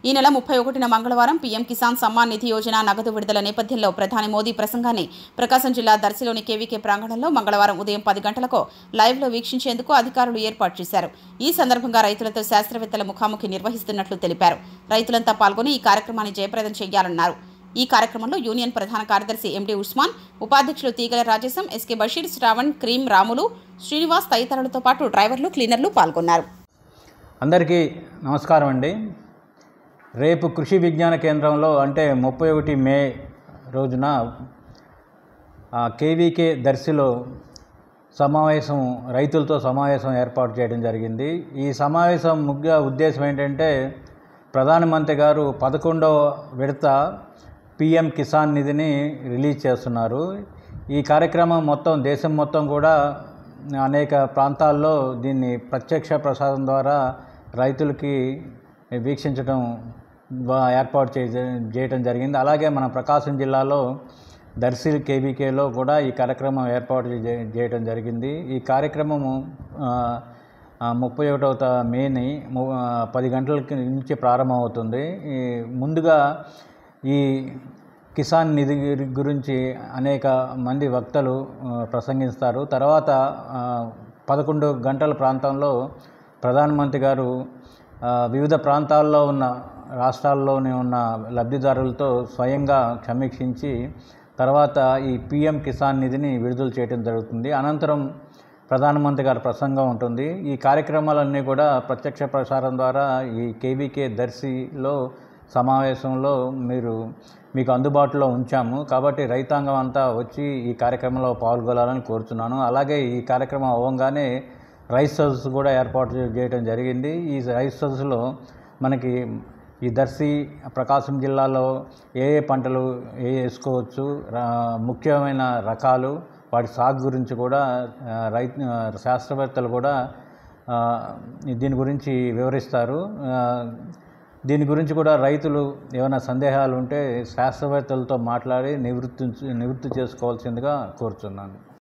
ఈ నెల ముప్పై ఒకటిన మంగళవారం పీఎం కిసాన్ సమ్మాన్ నిధి యోజన నగదు విడుదల నేపథ్యంలో ప్రధాని మోదీ ప్రసంగాన్ని ప్రకాశం జిల్లా దర్శిలోని కేవీకే ప్రాంగణంలో మంగళవారం ఉదయం పది గంటలకు లైవ్లో వీక్షించేందుకు అధికారులు ఏర్పాటు చేశారు ఈ సందర్భంగా రైతులతో శాస్త్రవేత్తల ముఖాముఖి నిర్వహిస్తున్నట్లు తెలిపారు రైతులంతా పాల్గొని ఈ కార్యక్రమాన్ని జయప్రదం చేయాలన్నారు ఈ కార్యక్రమంలో యూనియన్ ప్రధాన కార్యదర్శి ఎండి ఉస్మాన్ ఉపాధ్యక్షులు తీగల రాజేశం ఎస్కే బషీర్ శ్రావణ్ క్రీం రాములు శ్రీనివాస్ తదితరులతో పాటు డ్రైవర్లు క్లీనర్లు పాల్గొన్నారు అందరికీ నమస్కారం అండి రేపు కృషి విజ్ఞాన కేంద్రంలో అంటే ముప్పై ఒకటి మే రోజున ఆ, కేవీకే దర్శిలో సమావేశం రైతులతో సమావేశం ఏర్పాటు చేయడం జరిగింది ఈ సమావేశం ముఖ్య ఉద్దేశం ఏంటంటే ప్రధానమంత్రి గారు పదకొండవ విడత పిఎం కిసాన్ నిధిని రిలీజ్ చేస్తున్నారు ఈ కార్యక్రమం మొత్తం దేశం మొత్తం కూడా అనేక ప్రాంతాల్లో దీన్ని ప్రత్యక్ష ప్రసారం ద్వారా రైతులకి వీక్షించడం వా- ఏర్పాటు చే చేయటం జరిగింది అలాగే మన ప్రకాశం జిల్లాలో దర్శి కేబీకేలో కూడా ఈ కార్యక్రమం ఏర్పాటు చే- చేయటం జరిగింది ఈ కార్యక్రమము ఆ, ఆ, ముప్పై ఒకటవ తా- మేని ము- ఆ, పది గంటలకి నుంచి ప్రారంభమవుతుంది ఈ ముందుగా ఈ కిసాన్ నిధి గురి- గురించి అనేక మంది వక్తలు ఆ, ప్రసంగిస్తారు తర్వాత ఆ, పదకొండు గంటల ప్రాంతంలో ప్రధానమంత్రి గారు ఆ, వివిధ ప్రాంతాల్లో ఉన్న రాష్ట్రాల్లోని ఉన్న లబ్ధిదారులతో స్వయంగా సమీక్షించి తర్వాత ఈ పిఎం కిసాన్ నిధిని విడుదల చేయడం జరుగుతుంది అనంతరం ప్రధానమంత్రి గారి ప్రసంగం ఉంటుంది ఈ కార్యక్రమాలన్నీ కూడా ప్రత్యక్ష ప్రసారం ద్వారా ఈ కేవీకే దర్శిలో సమావేశంలో మీరు మీకు అందుబాటులో ఉంచాము కాబట్టి రైతాంగం అంతా వచ్చి ఈ కార్యక్రమంలో పాల్గొనాలని కోరుతున్నాను అలాగే ఈ కార్యక్రమం అవ్వగానే రైస్ సదస్సు కూడా ఏర్పాటు చే- చేయడం జరిగింది ఈ రైస్ సదస్సులో మనకి ఈ దర్శి ప్రకాశం జిల్లాలో ఏ ఏ పంటలు ఏ ఏ వేసుకోవచ్చు రా- ముఖ్యమైన రకాలు వాటి సాగు గురించి కూడా ఆ, రై ఆ, శాస్త్రవేత్తలు కూడా ఆ, దీని గురించి వివరిస్తారు ఆ, దీని గురించి కూడా రైతులు ఏమైనా సందేహాలు ఉంటే శాస్త్రవేత్తలతో మాట్లాడి నివృత్తి నివృత్తి చేసుకోవాల్సిందిగా కోరుతున్నాను